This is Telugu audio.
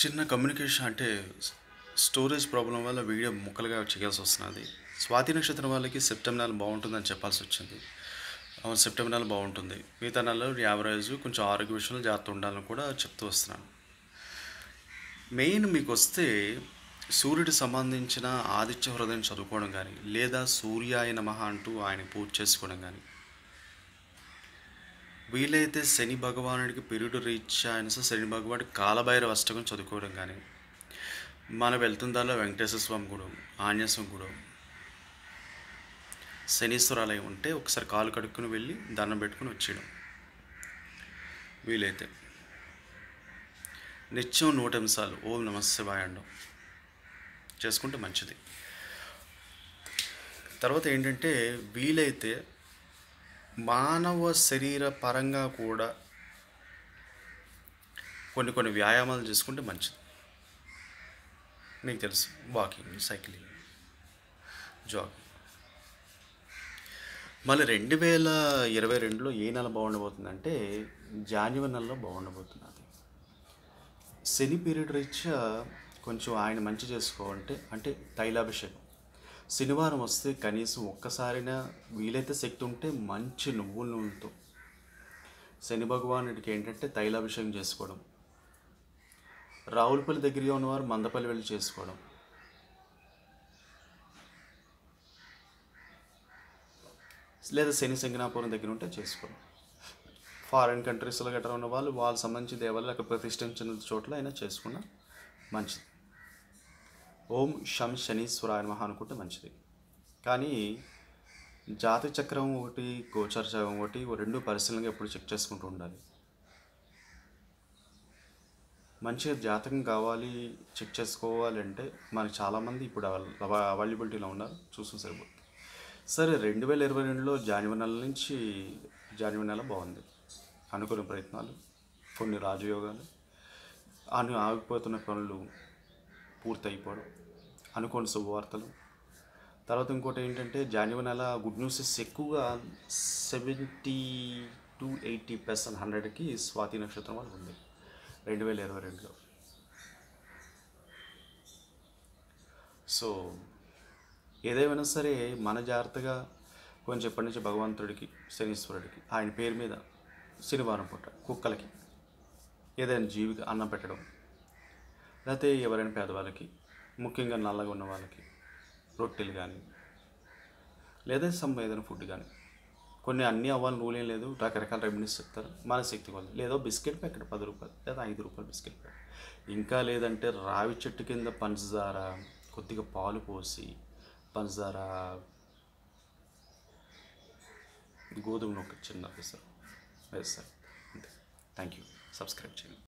చిన్న కమ్యూనికేషన్ అంటే స్టోరేజ్ ప్రాబ్లం వల్ల వీడియో ముక్కలుగా చేయాల్సి వస్తున్నది స్వాతి నక్షత్రం వాళ్ళకి సెప్టెంబర్ నెల బాగుంటుందని చెప్పాల్సి వచ్చింది అవును సెప్టెంబర్ నెల బాగుంటుంది మిగతా నెలలో యావరేజ్ కొంచెం ఆరోగ్య విషయంలో జాగ్రత్త ఉండాలని కూడా చెప్తూ వస్తున్నాను మెయిన్ మీకు వస్తే సూర్యుడికి సంబంధించిన ఆదిత్య హృదయం చదువుకోవడం కానీ లేదా సూర్యాయ నమః అంటూ ఆయన పూజ చేసుకోవడం కానీ వీలైతే శని భగవానుడికి పెరుగుడు రీత్యా అయిన సరే శని భగవానుడికి కాలభైరవ అష్టకం చదువుకోవడం కానీ మనం వెళ్తున్న దారిలో వెంకటేశ్వర స్వామి గుడి ఆంజనేయ స్వామి గుడి శనీశ్వరాలయం ఉంటే ఒకసారి కాలు కడుక్కుని వెళ్ళి దండం పెట్టుకుని వచ్చేయడం వీలైతే నిత్యం నూట నిమిషాలు ఓం నమ శివాయ అండం చేసుకుంటే మంచిది తర్వాత ఏంటంటే వీలైతే మానవ శరీర పరంగా కూడా కొన్ని కొన్ని వ్యాయామాలు చేసుకుంటే మంచిది మీకు తెలుసు వాకింగ్ సైక్లింగ్ జాగింగ్ మళ్ళీ రెండు వేల ఇరవై రెండులో ఏ నెల బాగుండబోతుందంటే జాన్యువరి నెలలో బాగుండబోతుంది అది శని పీరియడ్ రీత్యా కొంచెం ఆయన మంచి చేసుకోవాలంటే అంటే తైలాభిషేకం శనివారం వస్తే కనీసం ఒక్కసారైనా వీలైతే శక్తి ఉంటే మంచి నువ్వుల నూనెతో శని భగవానుడికి ఏంటంటే తైలాభిషేకం చేసుకోవడం రావులపల్లి దగ్గరగా ఉన్నవారు మందపల్లి వెళ్ళి చేసుకోవడం లేదా శని సింగనాపురం దగ్గర ఉంటే చేసుకోవడం ఫారిన్ కంట్రీస్లో గట్రా ఉన్న వాళ్ళు వాళ్ళకి సంబంధించిన దేవాలయాలు అక్కడ ప్రతిష్ఠించిన చోట్ల అయినా చేసుకున్న మంచిది ఓం శం శనీశ్వరాయ నమః అనుకుంటే మంచిది కానీ జాతి చక్రం ఒకటి గోచర చక్రం ఒకటి ఓ రెండు పరిశీలనగా ఎప్పుడు చెక్ చేసుకుంటూ ఉండాలి మంచిగా జాతకం కావాలి చెక్ చేసుకోవాలి అంటే మనకి చాలామంది ఇప్పుడు అవైలబిలిటీలో ఉన్నారు చూసుకుని సరిపోతుంది సరే రెండు వేల ఇరవై రెండులో జనవరి నెల నుంచి జనవరి నెల బాగుంది అనుకున్న ప్రయత్నాలు కొన్ని రాజయోగాలు అను ఆగిపోతున్న పనులు పూర్తి అయిపోవడం అనుకోని శుభవార్తలు తర్వాత ఇంకోటి ఏంటంటే జనవరి నెల గుడ్ న్యూసెస్ ఎక్కువగా సెవెంటీ టు ఎయిటీ పర్సెంట్ హండ్రెడ్కి స్వాతి నక్షత్రం వాళ్ళు ఉంది రెండు వేల ఇరవై రెండులో సో ఏదేమైనా సరే మన జాగ్రత్తగా కొంచెం ఎప్పటి నుంచి భగవంతుడికి శనీశ్వరుడికి ఆయన పేరు మీద శనివారం పూట కుక్కలకి ఏదైనా జీవికి అన్నం పెట్టడం లేకపోతే ఎవరైనా పేదవాళ్ళకి ముఖ్యంగా నల్లగా ఉన్న వాళ్ళకి రొట్టెలు కానీ లేదా సమ్ ఏదైనా ఫుడ్ కానీ కొన్ని అన్నీ అవ్వాలి రూల్ ఏం లేదు రకరకాల రెమెడీస్ చెప్తారు మన శక్తి వల్ల లేదో బిస్కెట్ ప్యాకెట్ పది రూపాయలు లేదా ఐదు రూపాయలు బిస్కెట్ ప్యాకెట్ ఇంకా లేదంటే రావి చెట్టు కింద పంచదార కొద్దిగా పాలు పోసి పంచదార గోధుమ నొక్క చిన్న వేస్తారు వేస్తారు అంతే థ్యాంక్ యూ సబ్స్క్రైబ్ చేయండి